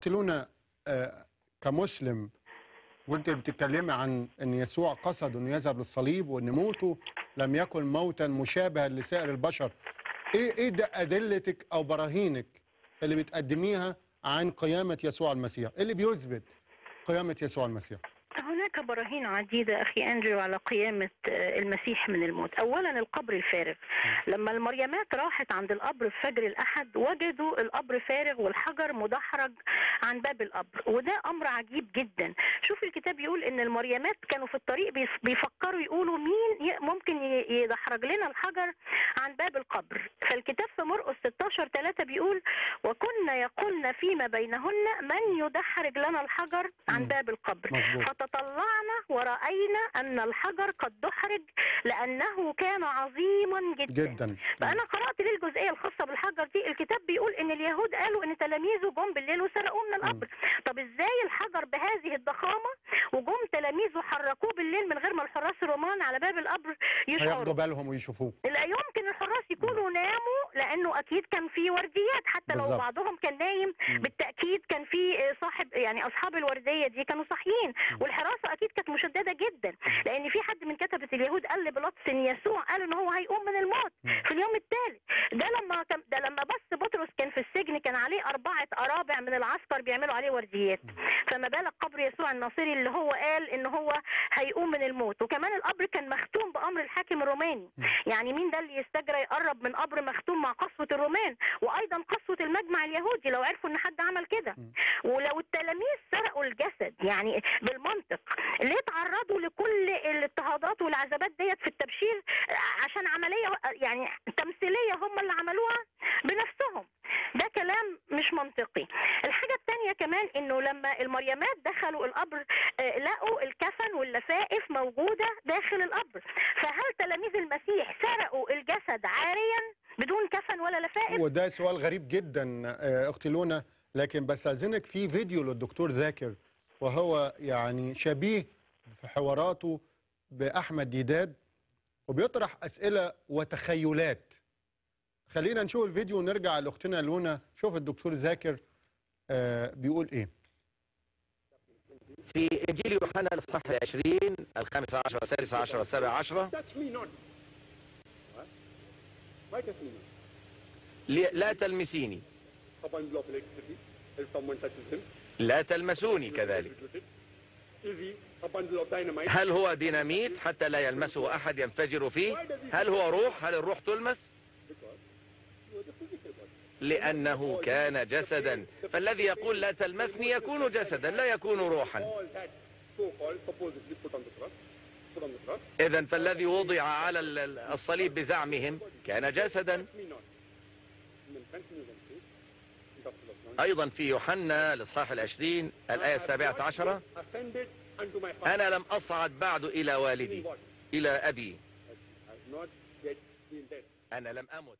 اختي لونا آه، كمسلم وانت بتتكلمي عن ان يسوع قصد انه يذهب للصليب وان موته لم يكن موتا مشابها لسائر البشر ايه ايه ده ادلتك او براهينك اللي بتقدميها عن قيامه يسوع المسيح إيه اللي بيثبت قيامه يسوع المسيح هناك براهين عديدة أخي أندريو على قيامة آه، المسيح من الموت أولا القبر الفارغ لما المريمات راحت عند القبر في فجر الأحد وجدوا القبر فارغ والحجر مدحرج عن باب القبر وده أمر عجيب جدا شوف الكتاب يقول إن المريمات كانوا في الطريق بيف- بيفكروا يقولوا مين ي- ممكن ي- يدحرج لنا الحجر عن باب القبر فالكتاب في مرقس 16 3 بيقول وكنا يقولن فيما بينهن من يدحرج لنا الحجر عن مم. باب القبر مظبوط فتطلعنا ورأينا أن الحجر قد دحرج لأنه كان عظيما جدا, جدا فأنا قرأت ليه الجزئية الخاصة بالحجر دي الكتاب بيقول إن اليهود قالوا إن تلاميذه جم بالليل وسرقوه من القبر طب إزاي الحجر بهذه الضخامة وجم تلاميذه حركوه بالليل من غير ما الحراس الرومان على باب القبر هياخدوا يشعروا بالهم ويشوفوه لا يمكن الحراس يكونوا ناموا لانه اكيد كان في ورديات حتى لو بالظبط. بعضهم كان نايم مم. بالتاكيد كان في آه، صاحب يعني اصحاب الورديه دي كانوا صاحيين والحراسه اكيد كانت مشدده جدا لان في حد من كتبه اليهود قال لبيلاطس ان يسوع قال ان هو هيقوم من الموت مم. في اليوم الثالث ده لما كان ده لما بس بطرس كان في السجن كان عليه اربعه ارابع من العسكر بيعملوا عليه ورديات فما بالك قبر يسوع الناصري اللي هو قال ان هو هيقوم من الموت وكمان القبر كان مختوم بامر الحاكم الروماني مم. يعني مين ده اللي يستجرى يقرب من قبر مختوم مع قسوه الرومان وايضا قسوه المجمع اليهودي لو عرفوا ان حد عمل كده مم. ولو التلاميذ سرقوا الجسد يعني بالمنطق ليه تعرضوا لكل الاضطهادات والعذابات ديت في التبشير عشان عمليه يعني تمثيليه هم اللي عملوها بنفسهم ده كلام مش منطقي الحاجة التانية كمان انه لما المريمات دخلوا القبر آه، لقوا الكفن واللفائف موجودة داخل القبر فهل تلاميذ المسيح سرقوا الجسد عاريا بدون كفن ولا لفائف وده سؤال غريب جدا آه، اختي لونا لكن بستاذنك في فيديو للدكتور ذاكر وهو يعني شبيه في حواراته باحمد ديداد وبيطرح اسئله وتخيلات خلينا نشوف الفيديو ونرجع لاختنا لونا شوف الدكتور ذاكر آه، بيقول ايه في إنجيل يوحنا الإصحاح العشرين الخامس عشر والسادس عشر والسابع عشر Touch me not. What? Why touch me not? لي- لا تلمسيني Upon blow of electricity, if someone touches him, لا تلمسوني كذلك Is he a bundle of dynamite? هل هو ديناميت حتى لا يلمسه أحد ينفجر فيه هل هو روح هل الروح تلمس Because he was a physical body. لأنه كان جسدا فالذي يقول لا تلمسني يكون جسدا لا يكون روحا All that so-called supposedly put on the cross, put on the cross, إذا فالذي وضع على ال- ال- الصليب بزعمهم كان جسدا touch me not. And then continues and says, in Gospel of John, أيضا في يوحنا الإصحاح العشرين الآية I have السابعة not عشرة yet ascended unto my Father. أنا لم أصعد بعد إلى والدي Meaning what? إلى أبي I have not yet been dead. أنا لم أمت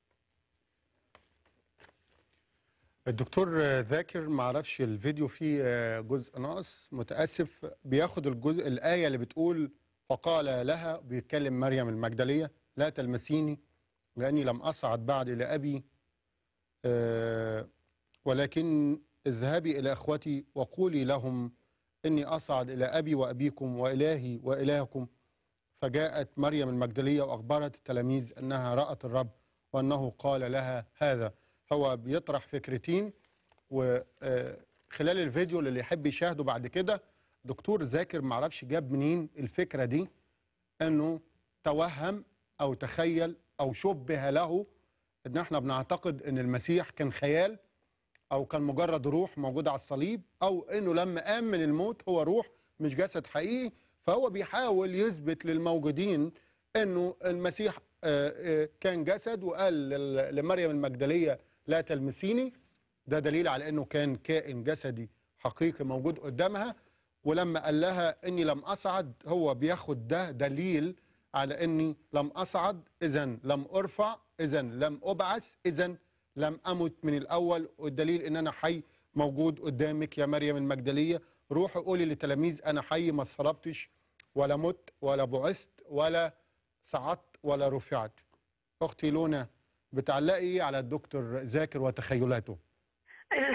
الدكتور آه، ذاكر معرفش الفيديو فيه آه، جزء ناقص متاسف بياخد الجزء الايه اللي بتقول فقال لها بيتكلم مريم المجدليه لا تلمسيني لاني لم اصعد بعد الى ابي آه، ولكن اذهبي الى اخوتي وقولي لهم اني اصعد الى ابي وابيكم والهي والهكم فجاءت مريم المجدليه واخبرت التلاميذ انها رات الرب وانه قال لها هذا هو بيطرح فكرتين وخلال الفيديو اللي يحب يشاهده بعد كده دكتور ذاكر معرفش جاب منين الفكره دي انه توهم او تخيل او شبه له ان احنا بنعتقد ان المسيح كان خيال او كان مجرد روح موجوده على الصليب او انه لما قام من الموت هو روح مش جسد حقيقي فهو بيحاول يثبت للموجودين انه المسيح آه، آه، كان جسد وقال لل- لمريم المجدليه لا تلمسيني ده دليل على انه كان كائن جسدي حقيقي موجود قدامها ولما قال لها اني لم اصعد هو بياخد ده دليل على اني لم اصعد اذا لم ارفع اذا لم ابعث اذا لم امت من الاول والدليل ان انا حي موجود قدامك يا مريم المجدليه روحي قولي للتلاميذ انا حي ما صلبتش ولا مت ولا بعثت ولا صعدت ولا رفعت اختي لونا بتعلقي ايه على الدكتور ذاكر وتخيلاته الحقيقة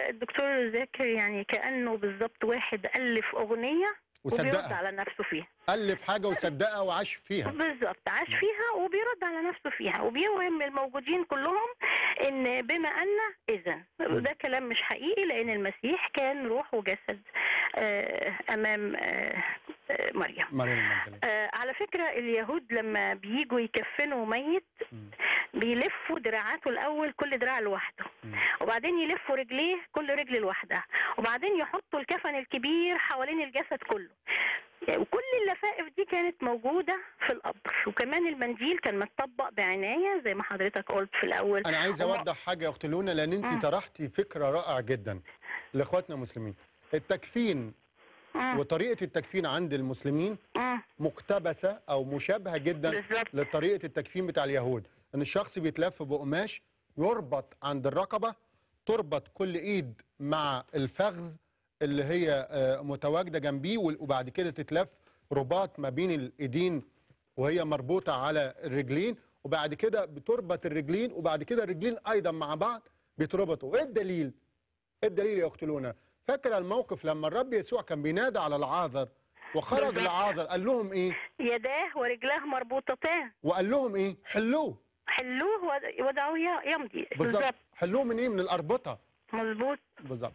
الدكتور ذاكر يعني كانه بالظبط واحد الف اغنيه وبيرد وصدقها على نفسه فيها الف حاجه وصدقها وعاش فيها بالظبط عاش فيها وبيرد على نفسه فيها وبيوهم الموجودين كلهم ان بما ان اذا ده كلام مش حقيقي لان المسيح كان روح وجسد آه، امام آه، آه، مريم مريم المجدلية آه، على فكرة اليهود لما بييجوا يكفنوا ميت مم. بيلفوا دراعاته الأول كل دراع لوحده مم. وبعدين يلفوا رجليه كل رجل لوحدها وبعدين يحطوا الكفن الكبير حوالين الجسد كله وكل اللفائف دي كانت موجودة في القبر وكمان المنديل كان متطبق بعناية زي ما حضرتك قلت في الأول انا عايز وما- اوضح حاجه يا اخت لونا لان مم. انت طرحتي فكره رائعه جدا لاخواتنا المسلمين التكفين مم. وطريقه التكفين عند المسلمين مم. مقتبسه او مشابهه جدا بالظبط لطريقه التكفين بتاع اليهود ان الشخص بيتلف بقماش يربط عند الرقبه تربط كل ايد مع الفخذ اللي هي آه، متواجده جنبيه وال- وبعد كده تتلف رباط ما بين الايدين وهي مربوطه على الرجلين وبعد كده بتربط الرجلين وبعد كده الرجلين ايضا مع بعض بيتربطوا ايه الدليل ايه الدليل يا اخت لونا فاكره الموقف لما الرب يسوع كان بينادى على العاذر وخرج بالظبط. العاذر قال لهم ايه يداه ورجلاه مربوطتان وقال لهم ايه حلوه حلوه ود- ودعوه ي- يمضي بالظبط حلوه من ايه من الاربطه مظبوط بالظبط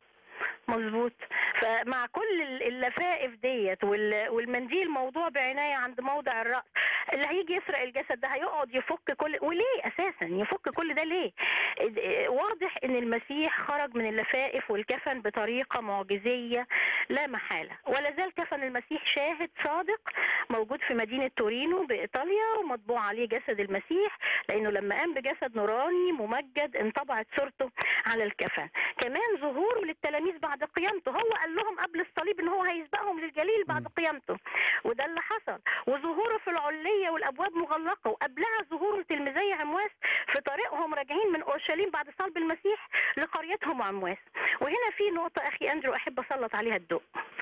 مظبوط فمع كل ال- اللفائف ديت وال- والمنديل موضوع بعنايه عند موضع الراس اللي هيجي يسرق الجسد ده هيقعد يفك كل وليه اساسا يفك كل ده ليه اد- واضح ان المسيح خرج من اللفائف والكفن بطريقه معجزيه لا محاله ولا زال كفن المسيح شاهد صادق موجود في مدينه تورينو بايطاليا ومطبوع عليه جسد المسيح لانه لما قام بجسد نوراني ممجد انطبعت صورته على الكفن كمان ظهوره للتلاميذ بعد قيامته هو قال لهم قبل الصليب ان هو هيسبقهم للجليل بعد مم. قيامته وده اللي حصل وظهوره في العليه والابواب مغلقه وقبلها ظهوره لتلميذي عمواس في طريقهم راجعين من اورشليم بعد صلب المسيح لقريتهم عمواس وهنا في نقطه اخي اندرو احب اسلط عليها الضوء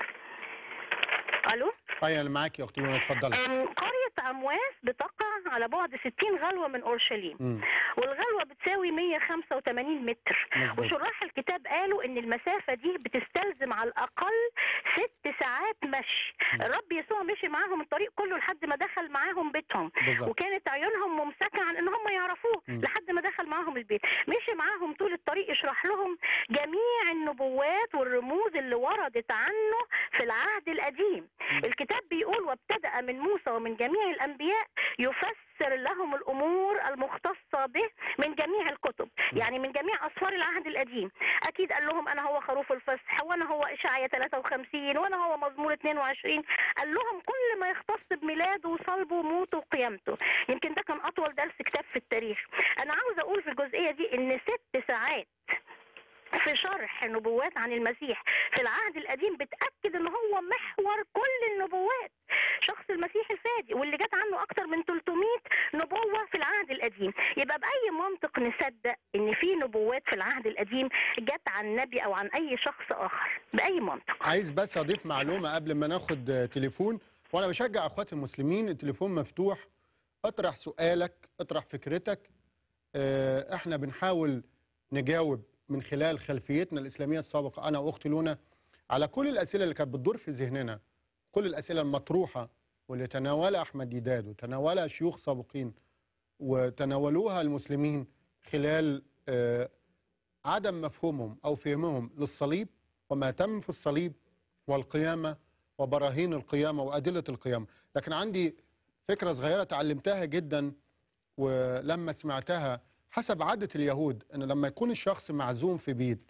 الو ايوه انا معاك يا اخت لونا اتفضلي أم، قرية عمواس بتقع على بعد 60 غلوة من أورشليم مم. والغلوة بتساوي 185 متر مظبوط. وشراح الكتاب قالوا ان المسافة دي بتستلزم على الأقل ست ساعات مشي الرب يسوع مشي معاهم الطريق كله لحد ما دخل معاهم بيتهم بالظبط وكانت عيونهم ممسكة عن ان هم يعرفوه مم. لحد ما دخل معاهم البيت مشي معاهم طول الطريق يشرح لهم جميع النبوات والرموز اللي وردت عنه في العهد القديم مم. الكتاب بيقول وابتدأ من موسى ومن جميع الأنبياء يفسر لهم الأمور المختصة به من جميع الكتب يعني من جميع أسفار العهد القديم أكيد قال لهم أنا هو خروف الفصح وأنا هو إشعيا 53 وأنا هو مزمور 22 قال لهم كل ما يختص بميلاده وصلبه وموته وقيامته يمكن ده كان أطول درس كتاب في التاريخ أنا عاوز أقول في الجزئية دي إن ست ساعات في شرح نبوات عن المسيح في العهد القديم بتأكد ان هو محور كل النبوات شخص المسيح الفادي واللي جت عنه اكتر من 300 نبوة في العهد القديم يبقى بأي منطق نصدق ان في نبوات في العهد القديم جت عن نبي او عن اي شخص اخر بأي منطق عايز بس اضيف معلومه قبل ما ناخد آه، تليفون وانا بشجع اخواتي المسلمين التليفون مفتوح اطرح سؤالك اطرح فكرتك آه، احنا بنحاول نجاوب من خلال خلفيتنا الاسلاميه السابقه انا واختي لونا على كل الاسئله اللي كانت بتدور في ذهننا كل الاسئله المطروحه واللي تناولها احمد ديداد وتناولها شيوخ سابقين وتناولوها المسلمين خلال آه، عدم مفهومهم او فهمهم للصليب وما تم في الصليب والقيامه وبراهين القيامه وادله القيامه، لكن عندي فكره صغيره تعلمتها جدا ولما سمعتها حسب عاده اليهود ان لما يكون الشخص معزوم في بيت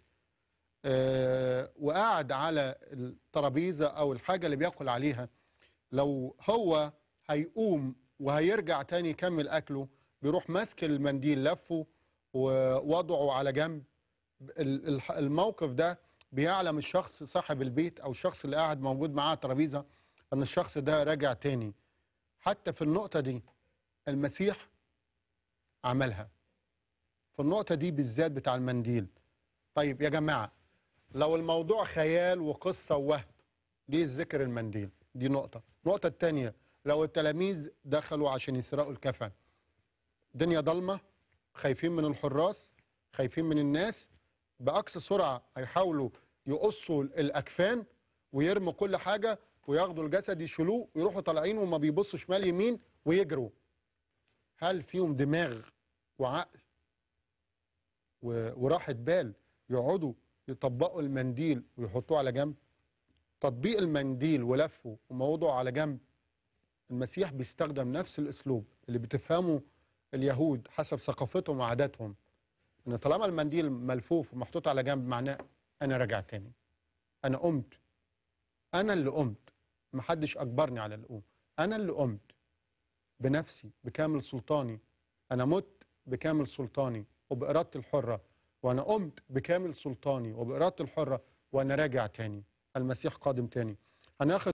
آه، وقاعد على الترابيزه او الحاجه اللي بياكل عليها لو هو هيقوم وهيرجع تاني يكمل اكله بيروح ماسك المنديل لفه ووضعه على جنب ال- الح- الموقف ده بيعلم الشخص صاحب البيت او الشخص اللي قاعد موجود معاه على الترابيزه ان الشخص ده راجع تاني حتى في النقطه دي المسيح عملها في النقطه دي بالذات بتاع المنديل طيب يا جماعه لو الموضوع خيال وقصه ووهم ليه ذكر المنديل دي نقطه النقطه الثانيه لو التلاميذ دخلوا عشان يسرقوا الكفن دنيا ضلمه خايفين من الحراس خايفين من الناس باقصى سرعه هيحاولوا يقصوا الاكفان ويرموا كل حاجه وياخدوا الجسد يشيلوه ويروحوا طالعين وما بيبصوا شمال يمين ويجروا هل فيهم دماغ وعقل و- وراحه بال يقعدوا يطبقوا المنديل ويحطوه على جنب تطبيق المنديل ولفه وموضوعه على جنب المسيح بيستخدم نفس الاسلوب اللي بتفهمه اليهود حسب ثقافتهم وعاداتهم ان طالما المنديل ملفوف ومحطوط على جنب معناه انا راجع تاني انا قمت انا اللي قمت محدش اجبرني على القوم انا اللي قمت بنفسي بكامل سلطاني انا مت بكامل سلطاني وبارادتي الحره وانا قمت بكامل سلطاني وبارادتي الحره وانا راجع تاني المسيح قادم تاني هناخد